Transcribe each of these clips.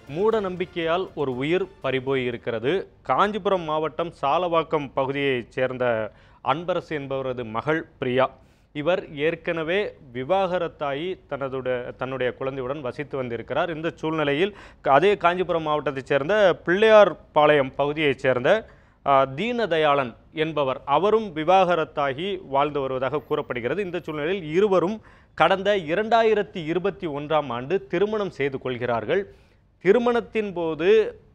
மூட நம்பிக்கையால் ஒரு உயிர் பறிபோய் இருக்கிறது காஞ்சிபுரம் மாவட்டம் சாலவாக்கம் பகுதியைச் சேர்ந்த அன்பரசு என்பவரது மகள் பிரியா இவர் ஏற்கனவே விவாகரத்தாகி தனதுடைய தன்னுடைய குழந்தையுடன் வசித்து வந்திருக்கிறார் இந்த சூழ்நிலையில் அதே காஞ்சிபுரம் மாவட்டத்தைச் சேர்ந்த பிள்ளையார் பாளையம் பகுதியைச் சேர்ந்த ஆ, தீனதயாளன் என்பவர் அவரும் விவாகரத்தாகி வாழ்ந்து வருவதாக கூறப்படுகிறது இந்த சூழ்நிலையில் இருவரும் கடந்த இரண்டாயிரத்தி இருபத்தி ஒன்றாம் ஆண்டு திருமணம் செய்து கொள்கிறார்கள் திருமணத்தின் போது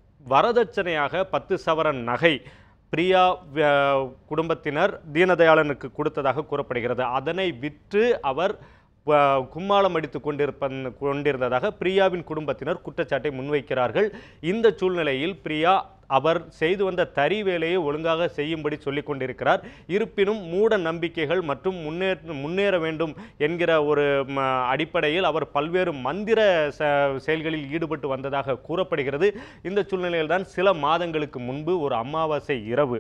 வரதட்சணையாக பத்து சவரன் நகை பிரியா வ- குடும்பத்தினர் தீனதயாளனுக்கு கொடுத்ததாக கூறப்படுகிறது அதனை விற்று அவர் வ- கும்மாளம் அடித்து கொண்டிருப்பன் கொண்டிருந்ததாக பிரியாவின் குடும்பத்தினர் குற்றச்சாட்டை முன்வைக்கிறார்கள் இந்த சூழ்நிலையில் பிரியா அவர் செய்து வந்த தறி வேலையை ஒழுங்காக செய்யும்படி சொல்லிக் கொண்டிருக்கிறார் இருப்பினும் மூட நம்பிக்கைகள் மற்றும் முன்னேற முன்னேற வேண்டும் என்கிற ஒரு ம, அடிப்படையில் அவர் பல்வேறு மந்திர ச செயல்களில் ஈடுபட்டு வந்ததாக கூறப்படுகிறது இந்த சூழ்நிலையில் தான் சில மாதங்களுக்கு முன்பு ஒரு அமாவாசை இரவு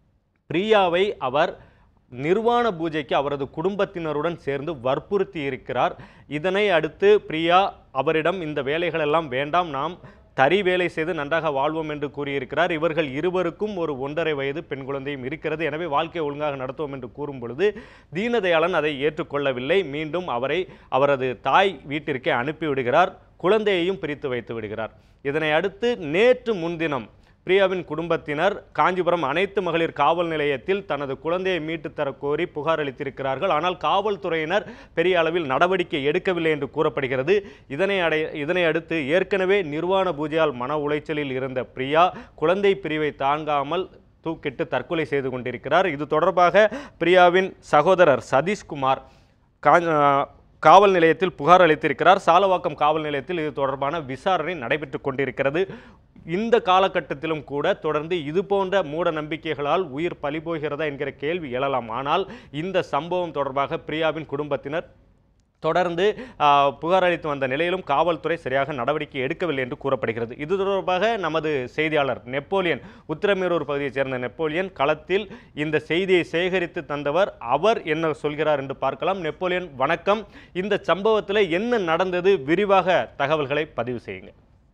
பிரியாவை அவர் நிர்வாண பூஜைக்கு அவரது குடும்பத்தினருடன் சேர்ந்து வற்புறுத்தி இருக்கிறார் இதனை அடுத்து பிரியா அவரிடம் இந்த வேலைகளெல்லாம் வேண்டாம் நாம் தறி வேலை செய்து நன்றாக வாழ்வோம் என்று கூறியிருக்கிறார் இவர்கள் இருவருக்கும் ஒரு ஒன்றரை வயது பெண் குழந்தையும் இருக்கிறது எனவே வாழ்க்கை ஒழுங்காக நடத்துவோம் என்று கூறும் பொழுது தீனதயாளன் அதை ஏற்றுக்கொள்ளவில்லை மீண்டும் அவரை அவரது தாய் வீட்டிற்கே அனுப்பிவிடுகிறார் குழந்தையையும் பிரித்து வைத்து விடுகிறார் இதனை அடுத்து நேற்று முன்தினம் பிரியாவின் குடும்பத்தினர் காஞ்சிபுரம் அனைத்து மகளிர் காவல் நிலையத்தில் தனது குழந்தையை மீட்டு தர கோரி புகார் அளித்திருக்கிறார்கள் ஆனால் காவல்துறையினர் பெரிய அளவில் நடவடிக்கை எடுக்கவில்லை என்று கூறப்படுகிறது இதனை அடை இதனை அடுத்து ஏற்கனவே நிர்வாண பூஜையால் மன உளைச்சலில் இருந்த பிரியா குழந்தை பிரிவை தாங்காமல் தூக்கிட்டு தற்கொலை செய்து கொண்டிருக்கிறார் இது தொடர்பாக பிரியாவின் சகோதரர் சதீஷ்குமார் கா- காவல் நிலையத்தில் புகார் அளித்திருக்கிறார் சாலவாக்கம் காவல் நிலையத்தில் இது தொடர்பான விசாரணை நடைபெற்று கொண்டிருக்கிறது இந்த காலகட்டத்திலும் கூட தொடர்ந்து இது போன்ற மூட நம்பிக்கைகளால் உயிர் பலிபோகிறதா என்கிற கேள்வி எழலாம் ஆனால் இந்த சம்பவம் தொடர்பாக பிரியாவின் குடும்பத்தினர் தொடர்ந்து ஆ, புகார் அளித்து வந்த நிலையிலும் காவல்துறை சரியாக நடவடிக்கை எடுக்கவில்லை என்று கூறப்படுகிறது இது தொடர்பாக நமது செய்தியாளர் நெப்போலியன் உத்திரமேரூர் பகுதியைச் சேர்ந்த நெப்போலியன் களத்தில் இந்த செய்தியை சேகரித்து தந்தவர் அவர் என்ன சொல்கிறார் என்று பார்க்கலாம் நெப்போலியன் வணக்கம் இந்த சம்பவத்தில் என்ன நடந்தது விரிவாக தகவல்களை பதிவு செய்யுங்க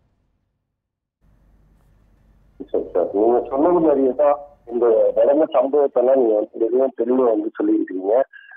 சரி சார் நீங்க சொன்னது மாதிரியே தான் இந்த நடந்த சம்பவத்தெல்லாம் நீங்க வந்து எதுவும் தெளிவா வந்து சொல்லியிருக்கீங்க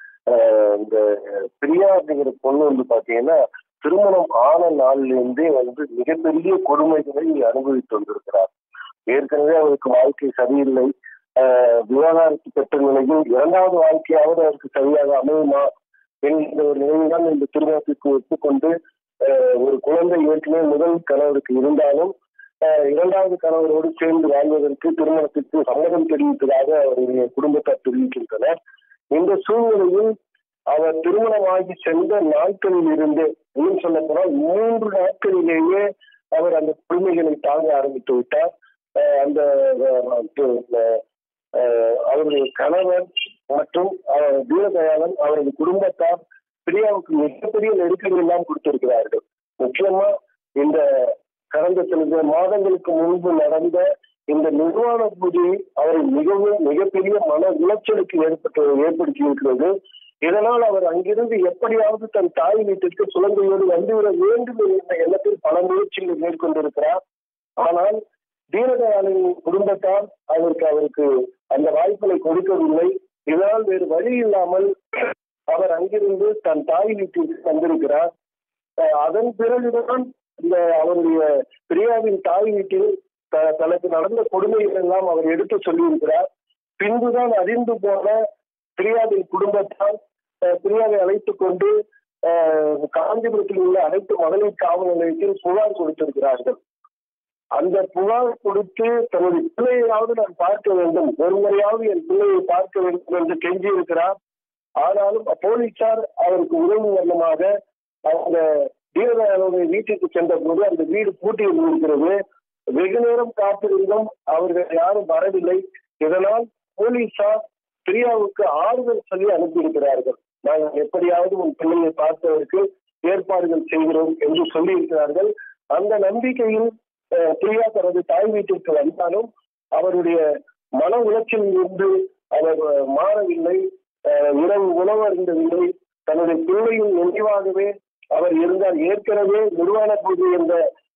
ஆஹ் இந்த பிரியா அப்படிங்கிற பொண்ணு வந்து பாத்தீங்கன்னா திருமணம் ஆன நாள்ல இருந்தே வந்து மிகப்பெரிய கொடுமைகளை அனுபவித்து வந்திருக்கிறார் ஏற்கனவே அவருக்கு வாழ்க்கை சரியில்லை ஆஹ் விவாகரத்து பெற்ற நிலையில் இரண்டாவது வாழ்க்கையாவது அவருக்கு சரியாக அமையுமா என்கிற ஒரு நிலையில்தான் இந்த திருமணத்திற்கு ஒப்புக்கொண்டு ஆஹ் ஒரு குழந்தை ஏற்கனவே முதல் கணவருக்கு இருந்தாலும் ஆஹ் இரண்டாவது கணவரோடு சேர்ந்து வாழ்வதற்கு திருமணத்திற்கு சம்மதம் தெரிவித்ததாக அவருடைய குடும்பத்தார் தெரிவிக்கின்றனர் இந்த சூழ்நிலையில் அவர் திருமணமாகி சென்ற நாட்களில் இருந்து இன்னும் சொல்ல போனால் மூன்று நாட்களிலேயே அவர் அந்த கொடுமைகளை தாங்க ஆரம்பித்து விட்டார் ஆஹ் அந்த ஆஹ் ஆஹ் ஆஹ் அவருடைய கணவர் மற்றும் ஆஹ் தீனதயாளன் அவரது குடும்பத்தார் பிரியாவுக்கு மிகப்பெரிய நெருக்கடி எல்லாம் கொடுத்திருக்கிறார்கள் முக்கியமா இந்த கடந்த சில மாதங்களுக்கு முன்பு நடந்த இந்த நிர்வாண பூஜை அவரை மிகவும் மிகப்பெரிய மன உளைச்சலுக்கு ஏற்பட்டு ஏற்படுத்தி இருக்கிறது இதனால் அவர் அங்கிருந்து எப்படியாவது தன் தாய் வீட்டிற்கு குழந்தையோடு வந்துவிட வேண்டும் என்ற எண்ணத்தில் பல முயற்சிகளை மேற்கொண்டிருக்கிறார் ஆனால் தீனதயாளின் குடும்பத்தார் அவருக்கு அவருக்கு அந்த வாய்ப்புகளை கொடுக்கவில்லை இதனால் வேறு வழி இல்லாமல் அவர் அங்கிருந்து தன் தாய் வீட்டிற்கு வந்திருக்கிறார் அஹ் அதன் பிறகுதான் இந்த அவருடைய பிரியாவின் தாய் வீட்டில் த- தனக்கு நடந்த கொடுமைகள் எல்லாம் அவர் எடுத்து சொல்லியிருக்கிறார் பின்புதான் அறிந்து போன பிரியாவின் குடும்பத்தார் அஹ், பிரியாவை அழைத்துக் கொண்டு அஹ், காஞ்சிபுரத்தில் உள்ள அனைத்து மகளிர் காவல் நிலையத்தில் புகார் கொடுத்திருக்கிறார்கள் அந்த புகார் கொடுத்து தன்னுடைய பிள்ளையாவது நான் பார்க்க வேண்டும் ஒரு முறையாவது என் பிள்ளையை பார்க்க வேண்டும் என்று கெஞ்சி இருக்கிறார் ஆனாலும் போலீசார் அவருக்கு உதவி வண்ணமாக அவங்க தீனதயாளுடைய வீட்டுக்கு சென்ற போது அந்த வீடு பூட்டி இருக்கிறது வெகு நேரம் காத்திருந்தும் அவர்கள் யாரும் வரவில்லை இதனால் போலீசார் பிரியாவுக்கு ஆறுதல் சொல்லி அனுப்பியிருக்கிறார்கள் நாங்கள் எப்படியாவது உன் பிள்ளையை பார்ப்பதற்கு ஏற்பாடுகள் செய்கிறோம் என்று சொல்லி இருக்கிறார்கள் அந்த நம்பிக்கையில் அஹ், பிரியா தனது தாய் வீட்டிற்கு வந்தாலும் அவருடைய மன உளைச்சலில் இருந்து அவர் அஹ், மாறவில்லை அஹ், இரவு உணவு அருந்தவில்லை தன்னுடைய பிள்ளையின் நினைவாகவே அவர் இருந்தார் ஏற்கனவே நிர்வாண பூஜை என்ற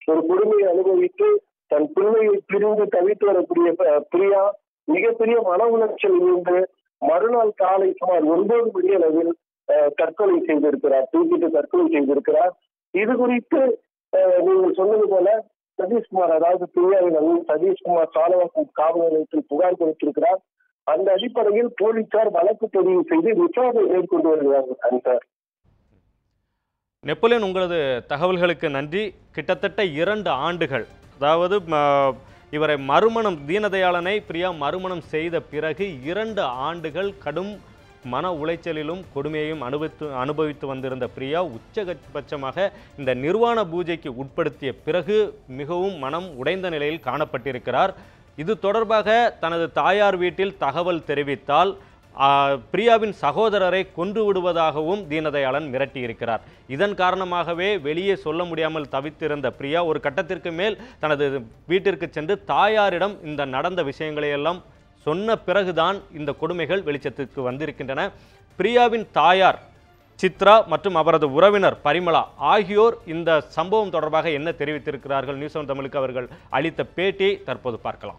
ஒரு கொடுமையை அனுபவித்து தன் பிள்ளையை பிரிந்து தவித்து வரக்கூடிய ப- பிரியா மிகப்பெரிய மன உளைச்சல் இருந்து மறுநாள் காலை சுமார் ஒன்பது மணி அளவில் அஹ், தற்கொலை செய்திருக்கிறார் தூக்கிட்டு தற்கொலை செய்திருக்கிறார் இது குறித்து அஹ், நீங்கள் சொன்னது போல சதீஷ்குமார் அதாவது பிரியாவின் அண்ணன் சதீஷ்குமார் சாலவாக்கம் காவல் நிலையத்தில் புகார் கொடுத்திருக்கிறார் அந்த அடிப்படையில் போலீசார் வழக்கு பதிவு செய்து விசாரணை மேற்கொண்டு வருகிறார்கள் சார் நெப்போலியன் உங்களது தகவல்களுக்கு நன்றி கிட்டத்தட்ட இரண்டு ஆண்டுகள் அதாவது ம, இவரை மறுமணம் தீனதயாளனை பிரியா மறுமணம் செய்த பிறகு இரண்டு ஆண்டுகள் கடும் மன உளைச்சலிலும் கொடுமையையும் அனுபவித்து அனுபவித்து வந்திருந்த பிரியா உச்சபட்சமாக இந்த நிர்வாண பூஜைக்கு உட்படுத்திய பிறகு மிகவும் மனம் உடைந்த நிலையில் காணப்பட்டிருக்கிறார் இது தொடர்பாக தனது தாயார் வீட்டில் தகவல் தெரிவித்தால் ஆ, பிரியாவின் சகோதரரை கொன்று விடுவதாகவும் தீனதயாளன் மிரட்டியிருக்கிறார் இதன் காரணமாகவே வெளியே சொல்ல முடியாமல் தவித்திருந்த பிரியா ஒரு கட்டத்திற்கு மேல் தனது வீட்டிற்கு சென்று தாயாரிடம் இந்த நடந்த விஷயங்களை எல்லாம் சொன்ன பிறகுதான் இந்த கொடுமைகள் வெளிச்சத்துக்கு வந்திருக்கின்றன பிரியாவின் தாயார் சித்ரா மற்றும் அவரது உறவினர் பரிமளா ஆகியோர் இந்த சம்பவம் தொடர்பாக என்ன தெரிவித்திருக்கிறார்கள் நியூஸ் ஒன் தமிழுக்கு அவர்கள் அளித்த பேட்டியை தற்போது பார்க்கலாம்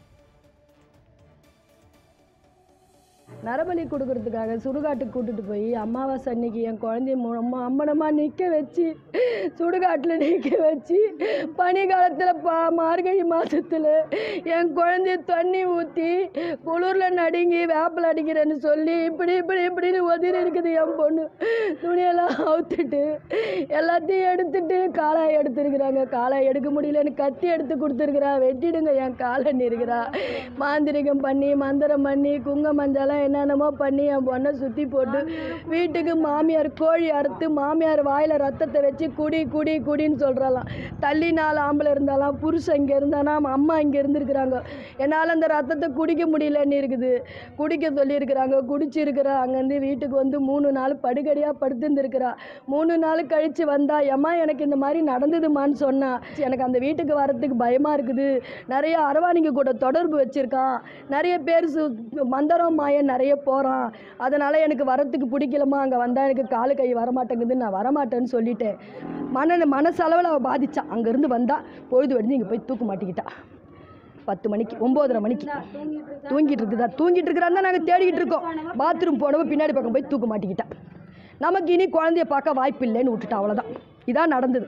நரபலி கொடுக்கறதுக்காக சுடுகாட்டுக்கு கூட்டிட்டு போய் அமாவாசை அன்னைக்கு என் குழந்தைய மு- அம்மா அம்மனமாக நிற்க வச்சு சுடுகாட்டில் நிற்க வச்சு பனி காலத்தில் பா மார்கழி மாதத்தில் என் குழந்தைய தண்ணி ஊற்றி குளிரில் நடுங்கி வேப்பில் அடிக்கிறேன்னு சொல்லி இப்படி இப்படி இப்படின்னு உதறி இருக்குது என் பொண்ணு துணியெல்லாம் அவுத்துட்டு எல்லாத்தையும் எடுத்துட்டு காலாய் எடுத்துருக்குறாங்க காலாய் எடுக்க முடியலன்னு கத்தி எடுத்து கொடுத்துருக்குறா வெட்டிடுங்க என் காலன்னு இருக்கிறா மாந்திரிகம் பண்ணி மந்திரம் பண்ணி குங்க மஞ்சளாம் என்னென்னமோ பண்ணி என் பொண்ணை சுற்றி போட்டு வீட்டுக்கு மாமியார் கோழி அறுத்து மாமியார் வாயில் ரத்தத்தை வச்சு குடி குடி குடின்னு சொல்கிறாளாம் தள்ளி நாலு ஆம்பளை இருந்தாலாம் புருஷன் இங்கே இருந்தானா அம்மா இங்கே இருந்திருக்கிறாங்க என்னால் அந்த ரத்தத்தை குடிக்க முடியலன்னு இருக்குது குடிக்க சொல்லியிருக்கிறாங்க குடிச்சிருக்கிறா அங்கேருந்து வீட்டுக்கு வந்து மூணு நாள் படுகடியாக படுத்துருந்துருக்கிறா மூணு நாள் கழித்து வந்தா ஏம்மா எனக்கு இந்த மாதிரி நடந்ததுமான்னு சொன்னா எனக்கு அந்த வீட்டுக்கு வரத்துக்கு பயமாக இருக்குது நிறைய அரவாணிங்க கூட தொடர்பு வச்சுருக்கான் நிறைய பேர் சு மந்திரம் மாயன் நிறைய போகிறான் அதனால் எனக்கு வரத்துக்கு பிடிக்கலம்மா அங்கே வந்தால் எனக்கு காலு கை வரமாட்டேங்குது நான் வரமாட்டேன்னு சொல்லிட்டேன் மன மனசளவில் அவள் பாதிச்சா அங்கேருந்து வந்தா பொழுது வெடிஞ்சு இங்கே போய் தூக்க மாட்டிக்கிட்டா பத்து மணிக்கு ஒம்போதரை மணிக்கு தூங்கிட்டு இருக்குதா தூங்கிட்டு இருக்கிறான்னு தான் நாங்கள் தேடிக்கிட்டு இருக்கோம் பாத்ரூம் போனவ பின்னாடி பக்கம் போய் தூக்க மாட்டிக்கிட்டா நமக்கு இனி குழந்தைய பார்க்க வாய்ப்பு இல்லைன்னு விட்டுட்டா அவ்வளோதான் இதான் நடந்தது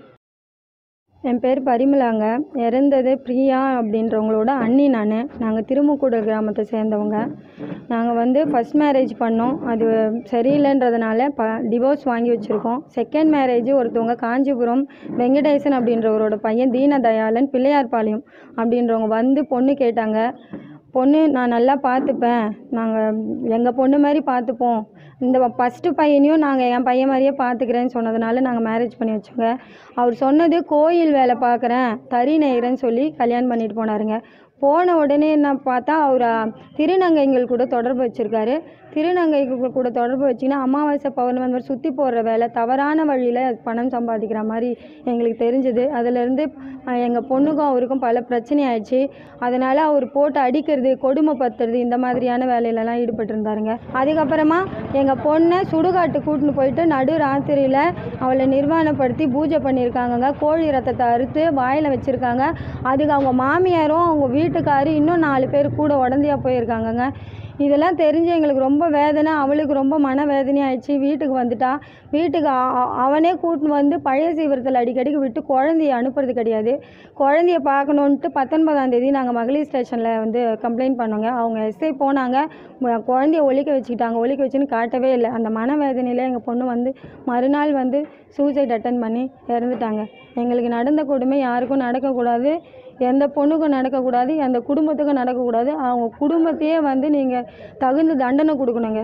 என் பேர் பரிமளாங்க இறந்தது பிரியா அப்படின்றவங்களோட அண்ணி நான் நாங்கள் திருமுக்கூடல் கிராமத்தை சேர்ந்தவங்க நாங்கள் வந்து ஃபஸ்ட் மேரேஜ் பண்ணோம் அது சரியில்லைன்றதுனால ப டிவோர்ஸ் வாங்கி வச்சுருக்கோம் செகண்ட் மேரேஜ் ஒருத்தவங்க காஞ்சிபுரம் வெங்கடேசன் அப்படின்றவரோட பையன் தீனதயாளன் பிள்ளையார்பாளையம் அப்படின்றவங்க வந்து பொண்ணு கேட்டாங்க பொண்ணு நான் நல்லா பார்த்துப்பேன் நாங்கள் எங்கள் பொண்ணு மாதிரி பார்த்துப்போம் இந்த ஃபஸ்ட்டு பையனையும் நாங்கள் என் பையன் மாதிரியே பார்த்துக்கிறேன்னு சொன்னதுனால நாங்கள் மேரேஜ் பண்ணி வச்சோங்க அவர் சொன்னது கோயில் வேலை பார்க்குறேன் தறி நெய்கிறேன்னு சொல்லி கல்யாணம் பண்ணிட்டு போனாருங்க போன உடனே என்ன பார்த்தா அவர் திருநங்கைகள் கூட தொடர்பு வச்சுருக்காரு திருநங்கைகள் கூட தொடர்பு வச்சிங்கன்னா அமாவாசை பௌர்ணமி அந்த மாதிரி சுற்றி போடுற வேலை தவறான வழியில் பணம் சம்பாதிக்கிற மாதிரி எங்களுக்கு தெரிஞ்சது அதிலேருந்து எங்கள் பொண்ணுக்கும் அவருக்கும் பல பிரச்சனை ஆயிடுச்சு அதனால் அவர் போட்டு அடிக்கிறது கொடுமைப்படுத்துறது இந்த மாதிரியான வேலையிலலாம் ஈடுபட்டிருந்தாருங்க அதுக்கப்புறமா எங்கள் பொண்ணை சுடுகாட்டு கூட்டின்னு போயிட்டு நடு ராத்திரியில் அவளை நிர்வாணப்படுத்தி பூஜை பண்ணியிருக்காங்கங்க கோழி ரத்தத்தை அறுத்து வாயில் வச்சுருக்காங்க அதுக்கு அவங்க மாமியாரும் அவங்க வீட்டுக்காரு இன்னும் நாலு பேர் கூட உடந்தையாக போயிருக்காங்கங்க இதெல்லாம் தெரிஞ்சு எங்களுக்கு ரொம்ப வேதனை அவளுக்கு ரொம்ப மன வேதனை ஆயிடுச்சு வீட்டுக்கு வந்துட்டா வீட்டுக்கு அ- அ- அவனே கூட்டின்னு வந்து பழைய சீவரத்தில் அடிக்கடிக்கு விட்டு குழந்தைய அனுப்புறது கிடையாது குழந்தைய பார்க்கணுன்ட்டு பத்தொன்பதாம் தேதி நாங்கள் மகளிர் ஸ்டேஷனில் வந்து கம்ப்ளைண்ட் பண்ணோங்க அவங்க எஸ்ஐ போனாங்க ம- குழந்தைய ஒழிக்க வச்சுக்கிட்டாங்க ஒழிக்க வச்சுன்னு காட்டவே இல்லை அந்த மன வேதனையில் எங்கள் பொண்ணு வந்து மறுநாள் வந்து சூசைட் அட்டன் பண்ணி இறந்துட்டாங்க எங்களுக்கு நடந்த கொடுமை யாருக்கும் நடக்கக்கூடாது எந்த பொண்ணுக்கும் நடக்கக்கூடாது எந்த குடும்பத்துக்கும் நடக்கக்கூடாது அவங்க குடும்பத்தையே வந்து நீங்கள் தகுந்த தண்டனை கொடுக்கணுங்க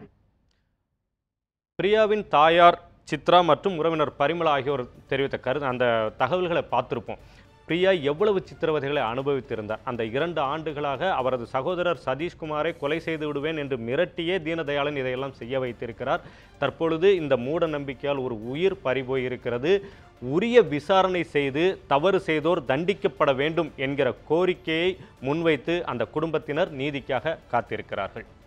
பிரியாவின் தாயார் சித்ரா மற்றும் உறவினர் பரிமளா ஆகியோர் தெரிவித்த கருத்து அந்த தகவல்களை பார்த்திருப்போம் பிரியா எவ்வளவு சித்திரவதைகளை அனுபவித்திருந்தார் அந்த இரண்டு ஆண்டுகளாக அவரது சகோதரர் சதீஷ்குமாரை கொலை செய்து விடுவேன் என்று மிரட்டியே தீனதயாளன் இதையெல்லாம் செய்ய வைத்திருக்கிறார் தற்பொழுது இந்த மூட நம்பிக்கையால் ஒரு உயிர் பறிபோயிருக்கிறது உரிய விசாரணை செய்து தவறு செய்தோர் தண்டிக்கப்பட வேண்டும் என்கிற கோரிக்கையை முன்வைத்து அந்த குடும்பத்தினர் நீதிக்காக காத்திருக்கிறார்கள்